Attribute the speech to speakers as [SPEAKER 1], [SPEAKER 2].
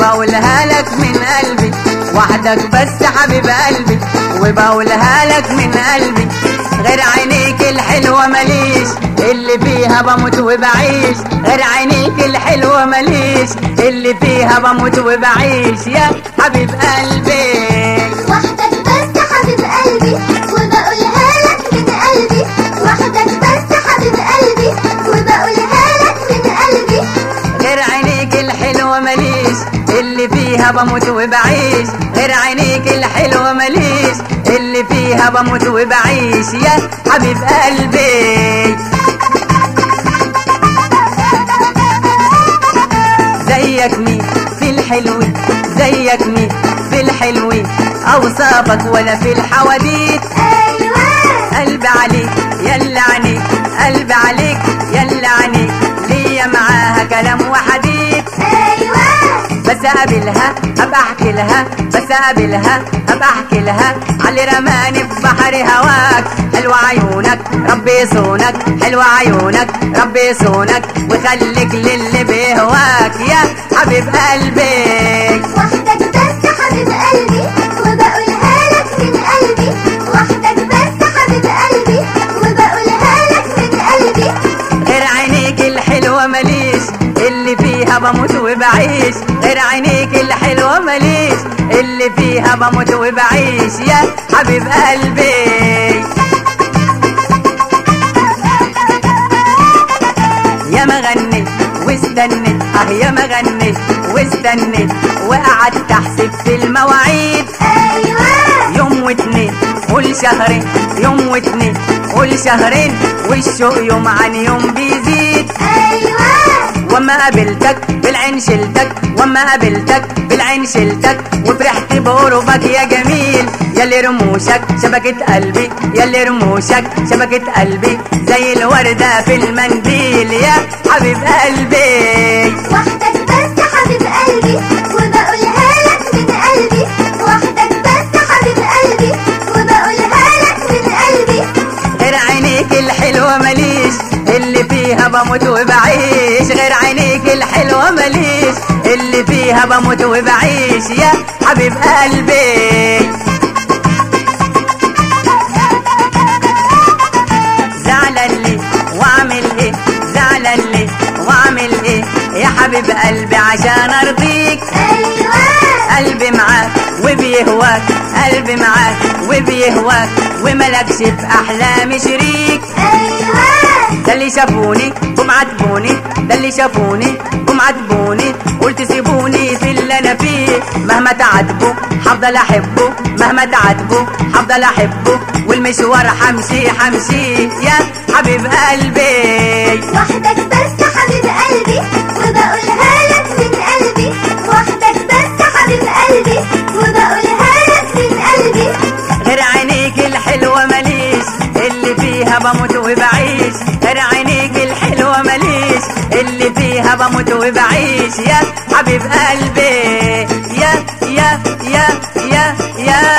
[SPEAKER 1] وبقولها لك من قلبي وحدك بس حبيب قلبي وبقولها لك من قلبي غير عينيك الحلوة ماليش اللي فيها بموت وبعيش غير عينيك الحلوة ماليش اللي فيها بموت وبعيش يا حبيب قلبي
[SPEAKER 2] وحدك بس حبيب قلبي وبقولها لك من قلبي وحدك بس حبيب قلبي وبقولها لك من قلبي
[SPEAKER 1] غير عينيك الحلوة ماليش اللي فيها بموت وبعيش غير عينيك الحلوة ماليش اللي فيها بموت وبعيش يا حبيب قلبي زيك مين في الحلوين زيك مين في الحلوين اوصافك ولا في الحواديت
[SPEAKER 2] ايوه
[SPEAKER 1] قلبي عليك يلا عنيك قلبي عليك يلا عنيك ليا معاها كلام وحديث
[SPEAKER 2] ايوه
[SPEAKER 1] بس اقابلها ابقى احكي لها بس اقابلها ابقى احكي لها علي رماني في بحر هواك حلوة عيونك ربي يصونك حلوة عيونك ربي يصونك وخليك للي بيهواك يا حبيب قلبي
[SPEAKER 2] وحدك بس حبيب قلبي وبقولها لك من قلبي وحدك بس حبيب قلبي وبقولها لك من قلبي
[SPEAKER 1] غير عينيك الحلوة ماليش اللي فيها بموت وبعيش غير عينيك الحلوة ماليش اللي فيها بموت وبعيش يا حبيب قلبي يا ما غنيت واستنيت اه يا ما غنيت واستنيت وقعدت احسب في المواعيد
[SPEAKER 2] ايوه
[SPEAKER 1] يوم واتنين قول شهرين يوم واتنين قول شهرين والشوق يوم عن يوم بيزيد
[SPEAKER 2] ايوه
[SPEAKER 1] وما قابلتك بالعين شلتك وما قابلتك بالعين شلتك وفرحت بقربك يا جميل ياللي رموشك شبكة قلبي ياللي رموشك شبكة قلبي زي الوردة في المنديل يا حبيب قلبي
[SPEAKER 2] وحدك بس حبيب قلبي وبقولها لك من قلبي وحدك بس حبيب قلبي وبقولها لك من قلبي
[SPEAKER 1] غير عينيك الحلوة ماليش اللي فيها بموت وبعيش غير عينيك الحلوة ماليش اللي فيها بموت وبعيش يا حبيب قلبي زعلان ليه واعمل ايه زعلان ليه واعمل ايه يا حبيب قلبي عشان ارضيك
[SPEAKER 2] ايوه
[SPEAKER 1] قلبي معاك وبيهواك قلبي معاك وبيهواك وملكش في احلامي شريك
[SPEAKER 2] ايوه
[SPEAKER 1] ده اللي شافوني قوم عاتبوني ده اللي شافوني قوم عاتبوني قلت سيبوني في اللي انا فيه مهما تعاتبوا هفضل احبه مهما تعاتبوا هفضل احبه والمشوار حمشي حمشي يا حبيب قلبي
[SPEAKER 2] وحدك بس حبيب قلبي وبقولها لك من قلبي وحدك بس حبيب قلبي وبقولها لك من قلبي
[SPEAKER 1] غير عينيك الحلوة ماليش اللي فيها بموت وبعيش غير عينيك الحلوة ماليش اللي فيها بموت وبعيش يا حبيب قلبي يا يا يا يا يا